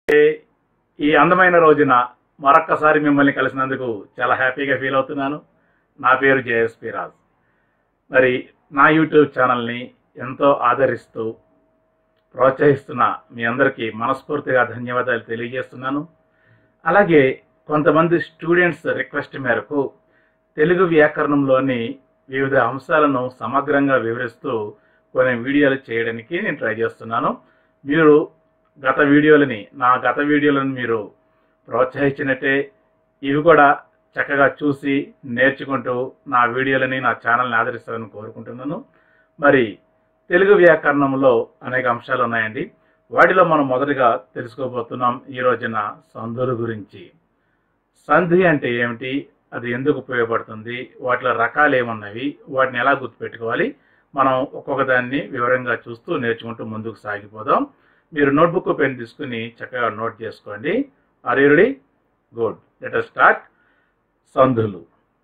ఈ అందమైన రోజున మరొక్కసారి మిమ్మల్ని కలిసినందుకు చాలా హ్యాపీగా ఫీల్ అవుతున్నాను నా పేరు జేఎస్పి రాజ్ మరి నా యూట్యూబ్ ఛానల్ని ఎంతో ఆదరిస్తూ ప్రోత్సహిస్తున్న మీ అందరికీ మనస్ఫూర్తిగా ధన్యవాదాలు తెలియజేస్తున్నాను అలాగే కొంతమంది స్టూడెంట్స్ రిక్వెస్ట్ మేరకు తెలుగు వ్యాకరణంలోని వివిధ అంశాలను సమగ్రంగా వివరిస్తూ కొన్ని వీడియోలు చేయడానికి నేను ట్రై చేస్తున్నాను మీరు గత వీడియోలని నా గత వీడియోలను మీరు ప్రోత్సహించినట్టే ఇవి కూడా చక్కగా చూసి నేర్చుకుంటూ నా వీడియోలని నా ఛానల్ని ఆదరిస్తారని కోరుకుంటున్నాను మరి తెలుగు వ్యాకరణంలో అనేక అంశాలు ఉన్నాయండి వాటిలో మనం మొదటగా తెలుసుకోబోతున్నాం ఈ రోజున సంధుల గురించి సంధి అంటే ఏమిటి అది ఎందుకు ఉపయోగపడుతుంది వాటిలో రకాలు ఏమున్నవి వాటిని ఎలా గుర్తుపెట్టుకోవాలి మనం ఒక్కొక్క దాన్ని వివరంగా చూస్తూ నేర్చుకుంటూ ముందుకు సాగిపోదాం మీరు నోట్బుక్ పెన్ తీసుకుని చక్కగా నోట్ చేసుకోండి are ready good let start సంధులు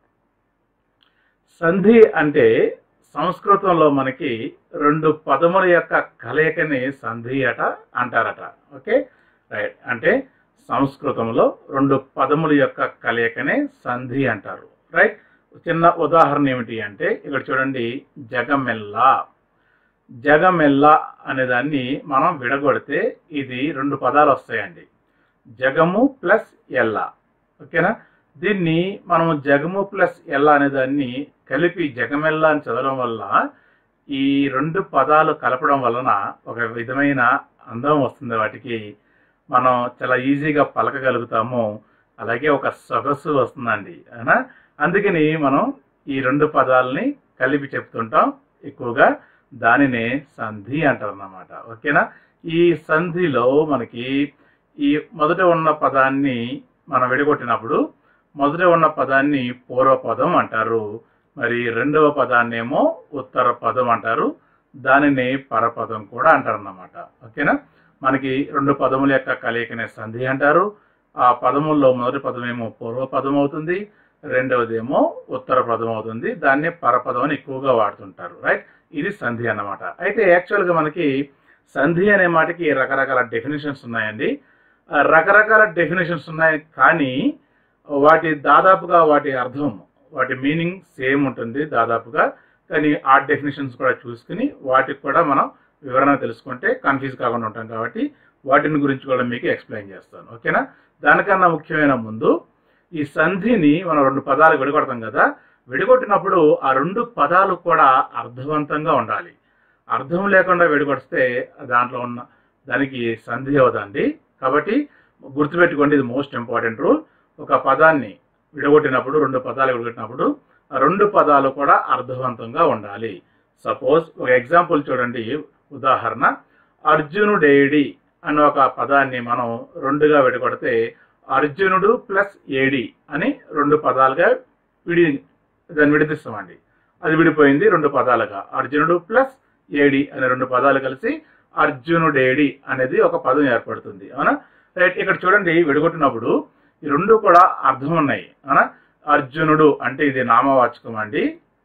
సంధి అంటే సంస్కృతంలో మనకి రెండు పదముల యొక్క కలయికని సంధి అట అంటారట ఓకే రైట్ అంటే సంస్కృతంలో రెండు పదముల యొక్క కలయికనే సంధి అంటారు రైట్ చిన్న ఉదాహరణ ఏమిటి అంటే ఇక్కడ చూడండి జగమెల్ల జగమెల్ల అనే దాన్ని మనం విడగొడితే ఇది రెండు పదాలు వస్తాయండి జగము ప్లస్ ఎల్ల ఓకేనా దీన్ని మనము జగము ప్లస్ ఎల్ల అనే దాన్ని కలిపి జగమెల్ల అని చదవడం వల్ల ఈ రెండు పదాలు కలపడం వలన ఒక విధమైన అందం వస్తుంది వాటికి మనం చాలా ఈజీగా పలకగలుగుతాము అలాగే ఒక సొగసు వస్తుందండి అవునా అందుకని మనం ఈ రెండు పదాలని కలిపి చెప్తుంటాం ఎక్కువగా దానినే సంధి అంటారు అన్నమాట ఓకేనా ఈ సంధిలో మనకి ఈ మొదట ఉన్న పదాన్ని మనం విడగొట్టినప్పుడు మొదట ఉన్న పదాన్ని పూర్వపదం అంటారు మరి రెండవ పదాన్ని ఏమో ఉత్తర పదం అంటారు దానిని పరపదం కూడా అంటారు అన్నమాట ఓకేనా మనకి రెండు పదముల యొక్క కలయికనే సంధి అంటారు ఆ పదముల్లో మొదటి పదం ఏమో పూర్వపదం అవుతుంది రెండవది ఏమో ఉత్తర పదం అవుతుంది దాన్ని పరపదం అని ఎక్కువగా వాడుతుంటారు రైట్ ఇది సంధి అన్నమాట అయితే యాక్చువల్గా మనకి సంధి అనే మాటకి రకరకాల డెఫినేషన్స్ ఉన్నాయండి ఆ రకరకాల డెఫినేషన్స్ ఉన్నాయి కానీ వాటి దాదాపుగా వాటి అర్థం వాటి మీనింగ్ సేమ్ ఉంటుంది దాదాపుగా కానీ ఆ డెఫినేషన్స్ కూడా చూసుకుని వాటికి కూడా మనం వివరణ తెలుసుకుంటే కన్ఫ్యూజ్ కాకుండా ఉంటాం కాబట్టి వాటిని గురించి కూడా మీకు ఎక్స్ప్లెయిన్ చేస్తాను ఓకేనా దానికన్నా ముఖ్యమైన ముందు ఈ సంధిని మనం రెండు పదాలు విడగొడతాం కదా విడగొట్టినప్పుడు ఆ రెండు పదాలు కూడా అర్థవంతంగా ఉండాలి అర్థం లేకుండా విడగొడిస్తే దాంట్లో ఉన్న దానికి సంధి అవుదండి కాబట్టి గుర్తుపెట్టుకోండి ఇది మోస్ట్ ఇంపార్టెంట్ రూల్ ఒక పదాన్ని విడగొట్టినప్పుడు రెండు పదాలు విడగొట్టినప్పుడు ఆ రెండు పదాలు కూడా అర్థవంతంగా ఉండాలి సపోజ్ ఒక ఎగ్జాంపుల్ చూడండి ఉదాహరణ అర్జునుడేడి అనే ఒక పదాన్ని మనం రెండుగా విడగొడితే అర్జునుడు ప్లస్ ఏడి అని రెండు పదాలుగా విడి దాన్ని విడిపిస్తామండి అది విడిపోయింది రెండు పదాలుగా అర్జునుడు ప్లస్ ఏడి అనే రెండు పదాలు కలిసి అర్జునుడేడి అనేది ఒక పదం ఏర్పడుతుంది అవునా రైట్ ఇక్కడ చూడండి విడగొట్టినప్పుడు ఈ రెండు కూడా అర్థం ఉన్నాయి అవునా అర్జునుడు అంటే ఇది నామవాచకం అండి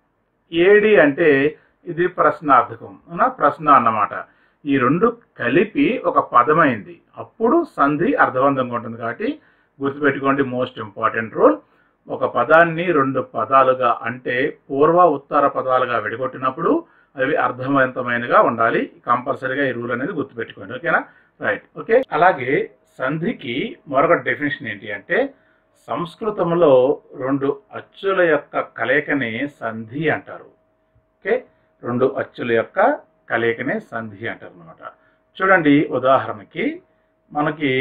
ఏడి అంటే ఇది ప్రశ్నార్థకం అవునా ప్రశ్న అన్నమాట ఈ రెండు కలిపి ఒక పదమైంది అప్పుడు సంధి అర్థవంతంగా ఉంటుంది కాబట్టి గుర్తుపెట్టుకోండి మోస్ట్ ఇంపార్టెంట్ రూల్ ఒక పదాన్ని రెండు పదాలుగా అంటే పూర్వ ఉత్తర పదాలుగా విడగొట్టినప్పుడు అవి అర్థవంతమైనగా ఉండాలి కంపల్సరీగా ఈ రూల్ అనేది గుర్తుపెట్టుకోండి ఓకేనా రైట్ ఓకే అలాగే సంధికి మరొక డెఫినేషన్ ఏంటి అంటే సంస్కృతంలో రెండు అచ్చుల యొక్క కలయికని సంధి అంటారు ఓకే రెండు అచ్చుల యొక్క కలయికనే సంధి అంటారు అనమాట చూడండి ఉదాహరణకి మనకి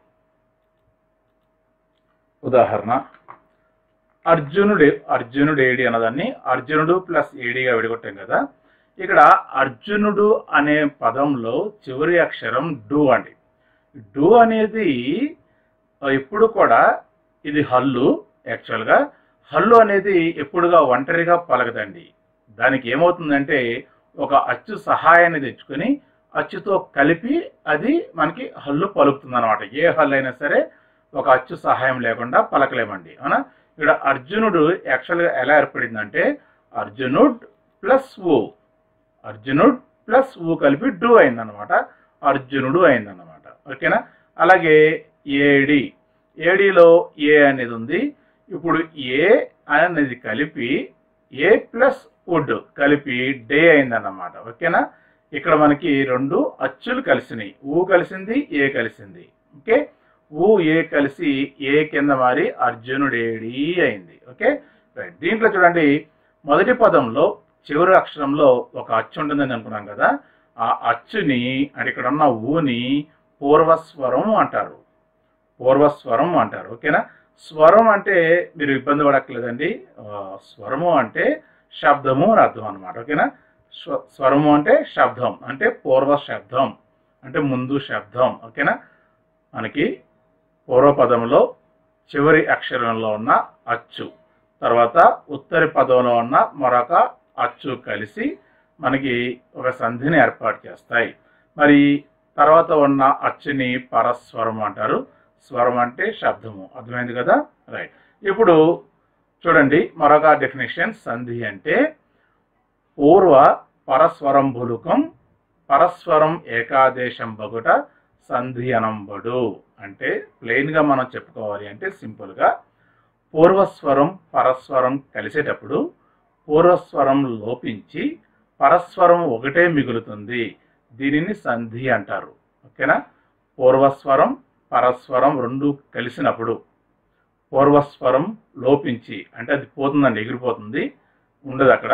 ఉదాహరణ అర్జునుడు అర్జునుడు ఏడి అన్నదాన్ని అర్జునుడు ప్లస్ ఏడిగా విడగొట్టాం కదా ఇక్కడ అర్జునుడు అనే పదంలో చివరి అక్షరం డు అండి డు అనేది ఎప్పుడు కూడా ఇది హల్లు యాక్చువల్గా హల్లు అనేది ఎప్పుడుగా ఒంటరిగా పలకదండి దానికి ఏమవుతుందంటే ఒక అచ్చు సహాయాన్ని తెచ్చుకొని అచ్చుతో కలిపి అది మనకి హల్లు పలుకుతుంది అనమాట ఏ హల్లు అయినా సరే ఒక అచ్చు సహాయం లేకుండా పలకలేమండి అవునా ఇక్కడ అర్జునుడు యాక్చువల్గా ఎలా ఏర్పడిందంటే అర్జునుడ్ ప్లస్ ఓ అర్జునుడ్ ప్లస్ ఊ కలిపి డు అయిందనమాట అర్జునుడు అయిందన్నమాట ఓకేనా అలాగే ఏడి ఏడిలో ఏ అనేది ఉంది ఇప్పుడు ఏ అనేది కలిపి ఏ ప్లస్ వుడ్ కలిపి డే అయిందన్నమాట ఓకేనా ఇక్కడ మనకి రెండు అచ్చులు కలిసినాయి ఊ కలిసింది ఏ కలిసింది ఓకే ఊ ఏ కలిసి ఏ కింద మారి అర్జునుడేడి అయింది ఓకే రైట్ దీంట్లో చూడండి మొదటి పదంలో చివరి అక్షరంలో ఒక అచ్చు ఉంటుందని అనుకున్నాం కదా ఆ అచ్చుని అంటే ఇక్కడ ఉన్న ఊని పూర్వస్వరం అంటారు పూర్వస్వరం అంటారు ఓకేనా స్వరం అంటే మీరు ఇబ్బంది పడక్కలేదండి ఆ, స్వరము అంటే శబ్దము అని అర్థం అనమాట ఓకేనా స్వ- స్వరము అంటే శబ్దం అంటే పూర్వ శబ్దం అంటే ముందు శబ్దం ఓకేనా మనకి పూర్వపదంలో చివరి అక్షరంలో ఉన్న అచ్చు తర్వాత ఉత్తరి పదంలో ఉన్న మరొక అచ్చు కలిసి మనకి ఒక సంధిని ఏర్పాటు చేస్తాయి మరి తర్వాత ఉన్న అచ్చుని పరస్వరం అంటారు స్వరం అంటే శబ్దము అర్థమైంది కదా రైట్ ఇప్పుడు చూడండి మరొక డెఫినేషన్ సంధి అంటే పూర్వ పరస్వరం బులుకం పరస్వరం ఏకాదేశం బగుట సంధి అనంబడు అంటే ప్లెయిన్గా మనం చెప్పుకోవాలి అంటే సింపుల్గా పూర్వస్వరం పరస్వరం కలిసేటప్పుడు పూర్వస్వరం లోపించి పరస్వరం ఒకటే మిగులుతుంది దీనిని సంధి అంటారు ఓకేనా పూర్వస్వరం పరస్వరం రెండు కలిసినప్పుడు పూర్వస్వరం లోపించి అంటే అది పోతుందండి ఎగిరిపోతుంది ఉండదు అక్కడ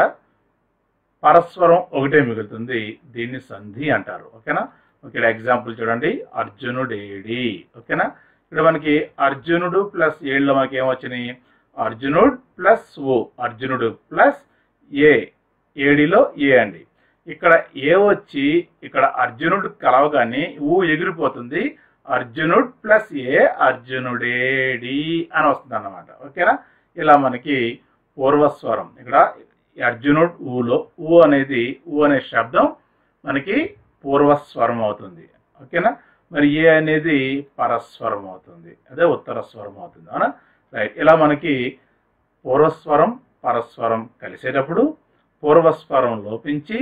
పరస్వరం ఒకటే మిగులుతుంది దీన్ని సంధి అంటారు ఓకేనా ఇక్కడ ఎగ్జాంపుల్ చూడండి అర్జునుడేడి ఓకేనా ఇక్కడ మనకి అర్జునుడు ప్లస్ ఏళ్ళలో మనకి ఏమొచ్చినాయి అర్జునుడు ప్లస్ ఓ అర్జునుడు ప్లస్ ఏ ఏడిలో ఏ అండి ఇక్కడ ఏ వచ్చి ఇక్కడ అర్జునుడు కలవగానే ఊ ఎగిరిపోతుంది అర్జునుడు ప్లస్ ఏ అర్జునుడేడి అని వస్తుంది అన్నమాట ఓకేనా ఇలా మనకి పూర్వస్వరం ఇక్కడ ఈ అర్జునుడు ఊలో ఊ అనేది ఊ అనే శబ్దం మనకి పూర్వస్వరం అవుతుంది ఓకేనా మరి ఏ అనేది పరస్వరం అవుతుంది అదే ఉత్తర స్వరం అవుతుంది అవునా రైట్ ఇలా మనకి పూర్వస్వరం పరస్వరం కలిసేటప్పుడు పూర్వస్వరం లోపించి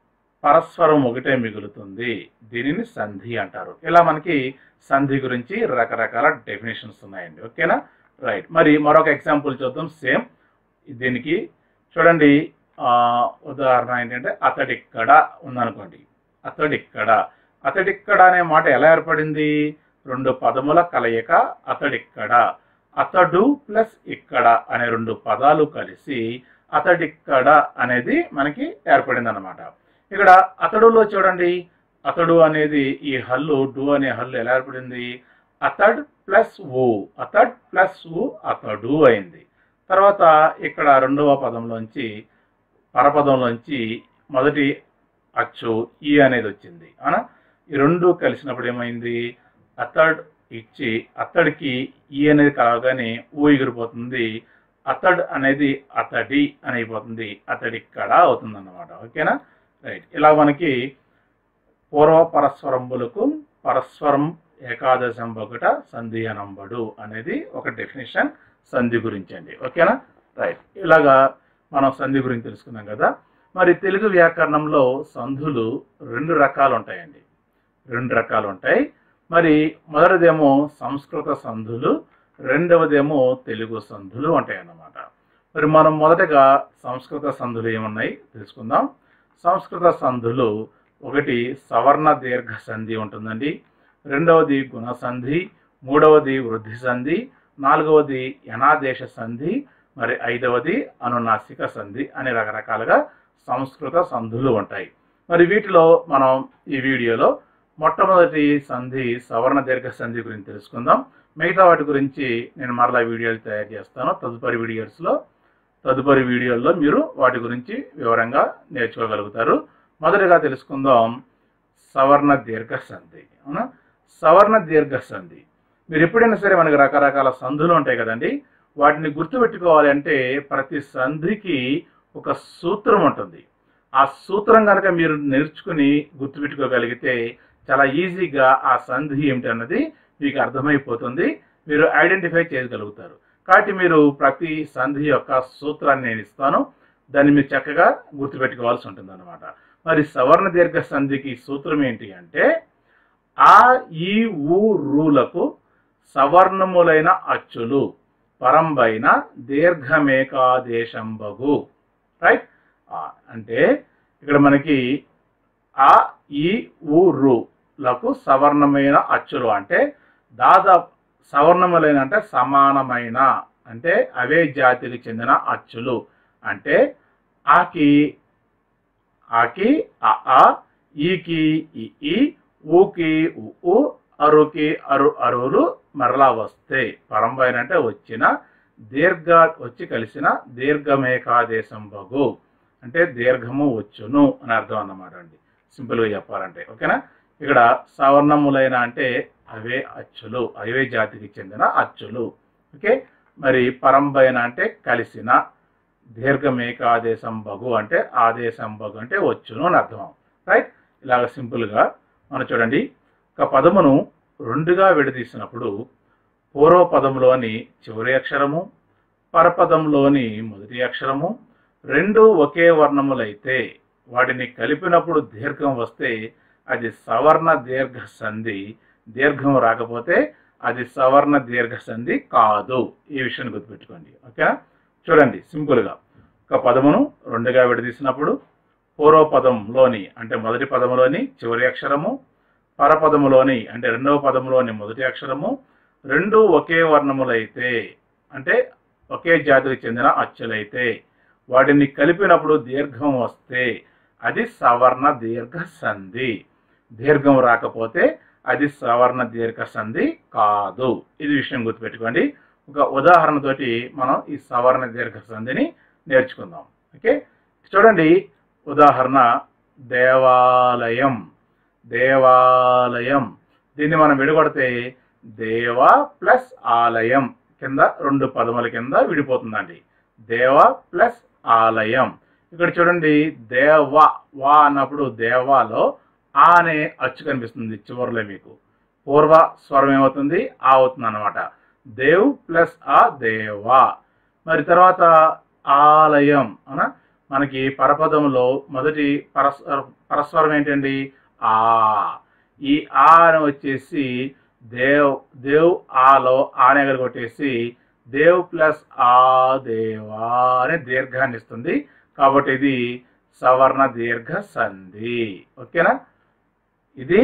పరస్వరం ఒకటే మిగులుతుంది దీనిని సంధి అంటారు ఇలా మనకి సంధి గురించి రకరకాల డెఫినేషన్స్ ఉన్నాయండి ఓకేనా రైట్ మరి మరొక ఎగ్జాంపుల్ చూద్దాం సేమ్ దీనికి చూడండి ఆ, ఉదాహరణ ఏంటంటే అతడిక్కడ ఉందనుకోండి అతడిక్కడ అతడిక్కడ అనే మాట ఎలా ఏర్పడింది రెండు పదముల కలయిక అతడిక్కడ అతడు ప్లస్ ఇక్కడ అనే రెండు పదాలు కలిసి అతడిక్కడ అనేది మనకి ఏర్పడింది అనమాట ఇక్కడ అతడులో చూడండి అతడు అనేది ఈ హల్లు డు అనే హల్లు ఎలా ఏర్పడింది అతడ్ ప్లస్ ఊ అతడ్ ప్లస్ ఊ అతడు అయింది తర్వాత ఇక్కడ రెండవ పదంలోంచి పరపదంలోంచి మొదటి అచ్చు ఈ అనేది వచ్చింది అవునా ఈ రెండు కలిసినప్పుడు ఏమైంది అతడ్ ఇచ్చి అతడికి ఈ అనేది కలవగానే ఊ ఎగిరిపోతుంది అతడ్ అనేది అతడి అని అయిపోతుంది అతడిక్కడ అవుతుంది అన్నమాట ఓకేనా రైట్ ఇలా మనకి పూర్వ పరస్వరంబులకు పరస్వరం ఏకాదశం ఒకట సంధి అనంబడు అనేది ఒక డెఫినేషన్ సంధి గురించి అండి ఓకేనా రైట్ ఇలాగా మనం సంధి గురించి తెలుసుకున్నాం కదా మరి తెలుగు వ్యాకరణంలో సంధులు రెండు రకాలు ఉంటాయండి రెండు రకాలు ఉంటాయి మరి మొదటిదేమో సంస్కృత సంధులు రెండవదేమో తెలుగు సంధులు ఉంటాయి అన్నమాట మరి మనం మొదటగా సంస్కృత సంధులు ఏమున్నాయి తెలుసుకుందాం సంస్కృత సంధులు ఒకటి సవర్ణ దీర్ఘ సంధి ఉంటుందండి రెండవది గుణ సంధి మూడవది వృద్ధి సంధి నాలుగవది యనాదేశ సంధి మరి ఐదవది అనునాసిక సంధి అనే రకరకాలుగా సంస్కృత సంధులు ఉంటాయి మరి వీటిలో మనం ఈ వీడియోలో మొట్టమొదటి సంధి సవర్ణ దీర్ఘ సంధి గురించి తెలుసుకుందాం మిగతా వాటి గురించి నేను మరలా వీడియోలు తయారు చేస్తాను తదుపరి వీడియోస్లో తదుపరి వీడియోల్లో మీరు వాటి గురించి వివరంగా నేర్చుకోగలుగుతారు మొదటగా తెలుసుకుందాం సవర్ణ దీర్ఘ సంధి అవునా సవర్ణ దీర్ఘ సంధి మీరు ఎప్పుడైనా సరే మనకి రకరకాల సంధులు ఉంటాయి కదండి వాటిని గుర్తుపెట్టుకోవాలి అంటే ప్రతి సంధికి ఒక సూత్రం ఉంటుంది ఆ సూత్రం కనుక మీరు నేర్చుకుని గుర్తుపెట్టుకోగలిగితే చాలా ఈజీగా ఆ సంధి ఏమిటి అన్నది మీకు అర్థమైపోతుంది మీరు ఐడెంటిఫై చేయగలుగుతారు కాబట్టి మీరు ప్రతి సంధి యొక్క సూత్రాన్ని నేను ఇస్తాను దాన్ని మీరు చక్కగా గుర్తుపెట్టుకోవాల్సి ఉంటుంది అనమాట మరి సవర్ణ దీర్ఘ సంధికి సూత్రం ఏంటి అంటే ఆ ఈ ఊ రూలకు సవర్ణములైన అచ్చులు పరంబైన దీర్ఘమేకాదేశంబగు రైట్ అంటే ఇక్కడ మనకి ఆ ఈ ఊ రులకు సవర్ణమైన అచ్చులు అంటే దాదాపు సవర్ణములైన అంటే సమానమైన అంటే అవే జాతికి చెందిన అచ్చులు అంటే ఆకి ఆకి ఆ ఆ ఈకి ఈ ఈ ఊకి ఉ ఊ అరుకి అరు అరువులు మరలా వస్తాయి పరంపైన అంటే వచ్చిన దీర్ఘ వచ్చి కలిసిన దీర్ఘమేకాదేశం బగు అంటే దీర్ఘము వచ్చును అని అర్థం అన్నమాట అండి సింపుల్గా చెప్పాలంటే ఓకేనా ఇక్కడ సవర్ణములైన అంటే అవే అచ్చులు అవే జాతికి చెందిన అచ్చులు ఓకే మరి పరంపైన అంటే కలిసిన దీర్ఘమేకాదేశం బగు అంటే ఆదేశం బగు అంటే వచ్చును అని అర్థం రైట్ ఇలాగ సింపుల్గా మనం చూడండి ఒక పదమును రెండుగా విడదీసినప్పుడు పూర్వ పదంలోని చివరి అక్షరము పరపదంలోని మొదటి అక్షరము రెండు ఒకే వర్ణములైతే వాటిని కలిపినప్పుడు దీర్ఘం వస్తే అది సవర్ణ దీర్ఘ సంధి దీర్ఘం రాకపోతే అది సవర్ణ దీర్ఘ సంధి కాదు ఈ విషయాన్ని గుర్తుపెట్టుకోండి ఓకేనా చూడండి సింపుల్గా ఒక పదమును రెండుగా విడదీసినప్పుడు పూర్వ పదంలోని అంటే మొదటి పదములోని చివరి అక్షరము పరపదములోని అంటే రెండవ పదములోని మొదటి అక్షరము రెండు ఒకే వర్ణములైతే అంటే ఒకే జాతికి చెందిన అచ్చులైతే వాటిని కలిపినప్పుడు దీర్ఘం వస్తే అది సవర్ణ దీర్ఘ సంధి దీర్ఘం రాకపోతే అది సవర్ణ దీర్ఘ సంధి కాదు ఇది విషయం గుర్తుపెట్టుకోండి ఒక ఉదాహరణతోటి మనం ఈ సవర్ణ దీర్ఘ సంధిని నేర్చుకుందాం ఓకే చూడండి ఉదాహరణ దేవాలయం దేవాలయం దీన్ని మనం విడగొడితే దేవ ప్లస్ ఆలయం కింద రెండు పదముల కింద విడిపోతుందండి దేవ ప్లస్ ఆలయం ఇక్కడ చూడండి దేవ వా అన్నప్పుడు దేవాలో ఆ అనే అచ్చు కనిపిస్తుంది చివరిలో మీకు పూర్వ స్వరం ఏమవుతుంది ఆ అవుతుంది అనమాట దేవ్ ప్లస్ ఆ దేవా మరి తర్వాత ఆలయం అన మనకి పరపదంలో మొదటి పరస్వర పరస్వరం ఏంటండి ఆ ఈ ఆ అని వచ్చేసి దేవ్ దేవ్ ఆలో ఆనే కొట్టేసి దేవ్ ప్లస్ ఆ దేవా అనే దీర్ఘాన్ని ఇస్తుంది కాబట్టి ఇది సవర్ణ దీర్ఘ సంధి ఓకేనా ఇది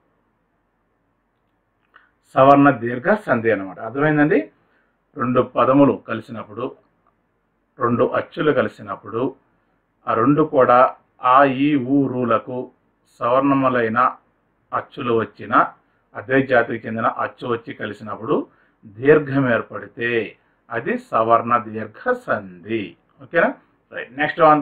సవర్ణ దీర్ఘ సంధి అనమాట అర్థమైందండి రెండు పదములు కలిసినప్పుడు రెండు అచ్చులు కలిసినప్పుడు ఆ రెండు కూడా ఆ ఈ ఊ రూలకు సవర్ణములైన అచ్చులు వచ్చిన అదే జాతికి చెందిన అచ్చు వచ్చి కలిసినప్పుడు దీర్ఘం ఏర్పడితే అది సవర్ణ దీర్ఘ సంధి ఓకేనా రైట్ నెక్స్ట్ వన్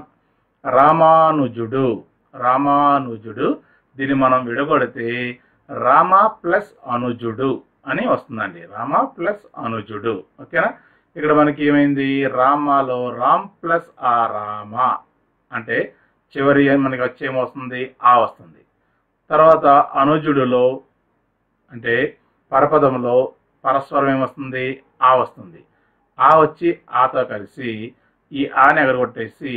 రామానుజుడు రామానుజుడు దీన్ని మనం విడగొడితే రామ ప్లస్ అనుజుడు అని వస్తుందండి రామ ప్లస్ అనుజుడు ఓకేనా ఇక్కడ మనకి ఏమైంది రామాలో రామ్ ప్లస్ ఆ రామ అంటే చివరి మనకి వచ్చి ఏమొస్తుంది ఆ వస్తుంది తర్వాత అనుజుడులో అంటే పరపదంలో పరస్వరం ఏమొస్తుంది ఆ వస్తుంది ఆ వచ్చి ఆతో కలిసి ఈ ఆని ఎగరగొట్టేసి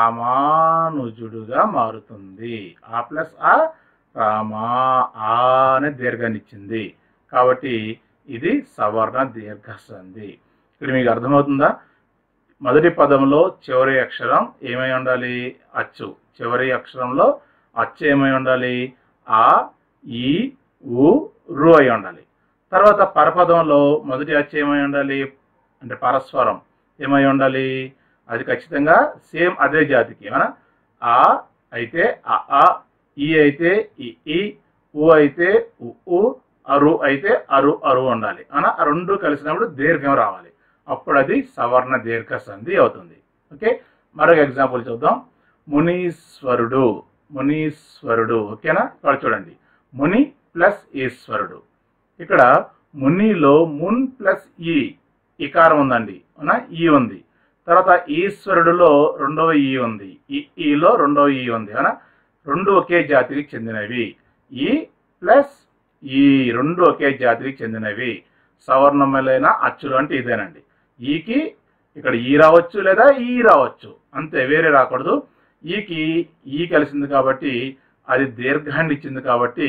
రామానుజుడుగా మారుతుంది ఆ ప్లస్ ఆ రామా ఆ అనే దీర్ఘాన్ని ఇచ్చింది కాబట్టి ఇది సవర్ణ దీర్ఘ సంధి ఇక్కడ మీకు అర్థమవుతుందా మొదటి పదంలో చివరి అక్షరం ఏమై ఉండాలి అచ్చు చివరి అక్షరంలో అచ్చు ఏమై ఉండాలి ఆ ఈ ఉ రు అయి ఉండాలి తర్వాత పరపదంలో మొదటి అచ్చు ఏమై ఉండాలి అంటే పరస్వరం ఏమై ఉండాలి అది ఖచ్చితంగా సేమ్ అదే జాతికి ఏమన్నా ఆ అయితే ఆ ఆ ఈ అయితే ఈ ఈ ఉ అయితే ఉ ఉ అరు అయితే అరు అరు ఉండాలి అనా ఆ రెండు కలిసినప్పుడు దీర్ఘం రావాలి అప్పుడు అది సవర్ణ దీర్ఘ సంధి అవుతుంది ఓకే మరొక ఎగ్జాంపుల్ చూద్దాం మునీశ్వరుడు మునీశ్వరుడు ఓకేనా ఇక్కడ చూడండి ముని ప్లస్ ఈశ్వరుడు ఇక్కడ మునిలో మున్ ప్లస్ ఈ ఇకారం ఉందండి అవునా ఈ ఉంది తర్వాత ఈశ్వరుడులో రెండవ ఈ ఉంది ఈ ఈలో రెండవ ఈ ఉంది అవునా రెండు ఒకే జాతికి చెందినవి ఈ ప్లస్ ఈ రెండు ఒకే జాతికి చెందినవి సవర్ణములైన అచ్చులు అంటే ఇదేనండి ఈకి ఇక్కడ ఈ రావచ్చు లేదా ఈ రావచ్చు అంతే వేరే రాకూడదు ఈకి ఈ కలిసింది కాబట్టి అది దీర్ఘాన్ని ఇచ్చింది కాబట్టి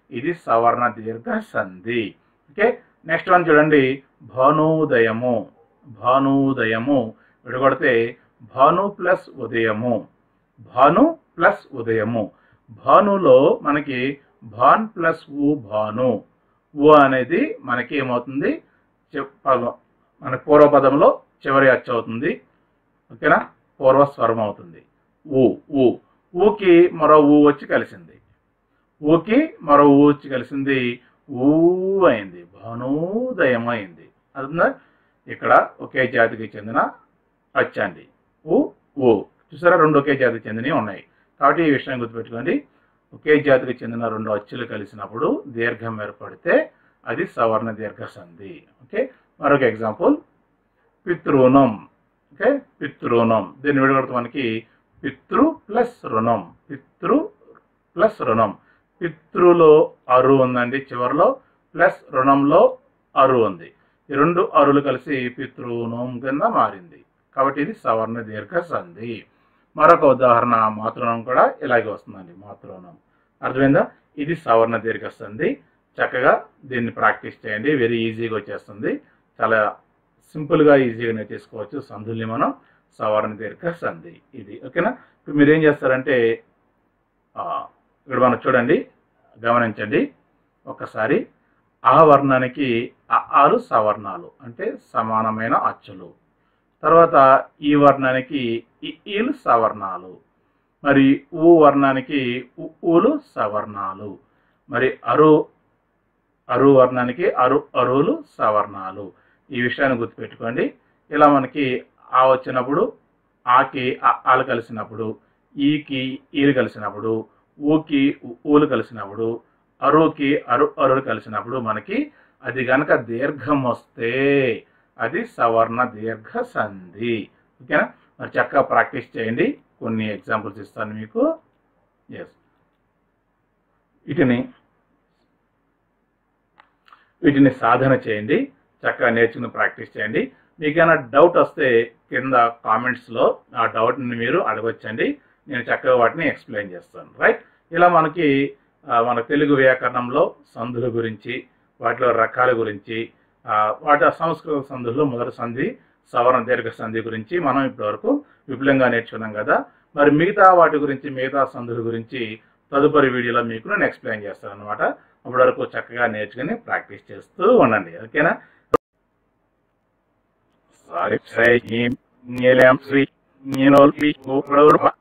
ఇది సవర్ణ దీర్ఘ సంధి ఓకే నెక్స్ట్ వన్ చూడండి భానుదయము భానుదయము విడగొడితే భాను ప్లస్ ఉదయము భాను ప్లస్ ఉదయము భానులో మనకి భాన్ ప్లస్ ఊ భాను ఊ అనేది మనకి ఏమవుతుంది చె- పద- మన పూర్వపదంలో చివరి అచ్చు అవుతుంది ఓకేనా పూర్వస్వరం అవుతుంది ఊ ఊ ఊకి మరో ఊ వచ్చి కలిసింది ఊకి మరో ఊ వచ్చి కలిసింది ఊ అయింది భానోదయం అయింది అర్థందా ఇక్కడ ఒకే జాతికి చెందిన అచ్చండి ఊ ఊ చూసారా రెండు ఒకే జాతికి చెందినవి ఉన్నాయి కాబట్టి ఈ విషయం గుర్తుపెట్టుకోండి ఒకే జాతికి చెందిన రెండు అచ్చులు కలిసినప్పుడు దీర్ఘం ఏర్పడితే అది సవర్ణ దీర్ఘ సంధి ఓకే మరొక ఎగ్జాంపుల్ పితృణం ఓకే పితృణం దీన్ని విడగొడితే మనకి పితృ ప్లస్ రుణం పితృ ప్లస్ రుణం పితృలో అరు ఉందండి చివరిలో ప్లస్ రుణంలో అరు ఉంది ఈ రెండు అరులు కలిసి పితృణం కింద మారింది కాబట్టి ఇది సవర్ణ దీర్ఘ సంధి మరొక ఉదాహరణ మాతృణం కూడా ఇలాగే వస్తుందండి మాతృణం అర్థమైందా ఇది సవర్ణ దీర్ఘ సంధి చక్కగా దీన్ని ప్రాక్టీస్ చేయండి వెరీ ఈజీగా వచ్చేస్తుంది చాలా సింపుల్గా ఈజీగా నేర్చేసుకోవచ్చు సంధుల్ని మనం సవర్ణ దీర్ఘ సంధి ఇది ఓకేనా ఇప్పుడు మీరు ఏం చేస్తారంటే ఆ, ఇక్కడ మనం చూడండి గమనించండి ఒకసారి ఆ వర్ణానికి ఆ ఆలు సవర్ణాలు అంటే సమానమైన అచ్చులు తర్వాత ఈ వర్ణానికి ఈ ఈలు సవర్ణాలు మరి ఊ వర్ణానికి ఉ ఊలు సవర్ణాలు మరి అరు అరు వర్ణానికి అరు అరువులు సవర్ణాలు ఈ విషయాన్ని గుర్తుపెట్టుకోండి ఇలా మనకి ఆ వచ్చినప్పుడు ఆకి ఆ ఆలు కలిసినప్పుడు ఈకి ఈలు కలిసినప్పుడు ఊకి ఉ- ఊలు కలిసినప్పుడు అరువుకి అరు అరులు కలిసినప్పుడు మనకి అది గనక దీర్ఘం వస్తే అది సవర్ణ దీర్ఘ సంధి ఓకేనా మరి చక్కగా ప్రాక్టీస్ చేయండి కొన్ని ఎగ్జాంపుల్స్ ఇస్తాను మీకు ఎస్ వీటిని వీటిని సాధన చేయండి చక్కగా నేర్చుకుని ప్రాక్టీస్ చేయండి మీకైనా డౌట్ వస్తే కింద కామెంట్స్లో ఆ డౌట్ని మీరు అడగొచ్చండి నేను చక్కగా వాటిని ఎక్స్ప్లెయిన్ చేస్తాను రైట్ ఇలా మనకి ఆ, మన తెలుగు వ్యాకరణంలో సంధుల గురించి వాటిలో రకాల గురించి ఆ, వాటి సంస్కృత సంధుల్లో మొదటి సంధి సవర్ణ దీర్ఘ సంధి గురించి మనం ఇప్పటివరకు విపులంగా నేర్చుకున్నాం కదా మరి మిగతా వాటి గురించి మిగతా సంధుల గురించి తదుపరి వీడియోలో మీకు నేను ఎక్స్ప్లెయిన్ చేస్తాను అనమాట అప్పటి వరకు చక్కగా నేర్చుకుని ప్రాక్టీస్ చేస్తూ ఉండండి ఓకేనా సారీ శ్రీ నీలం శ్రీ నీనోల్పి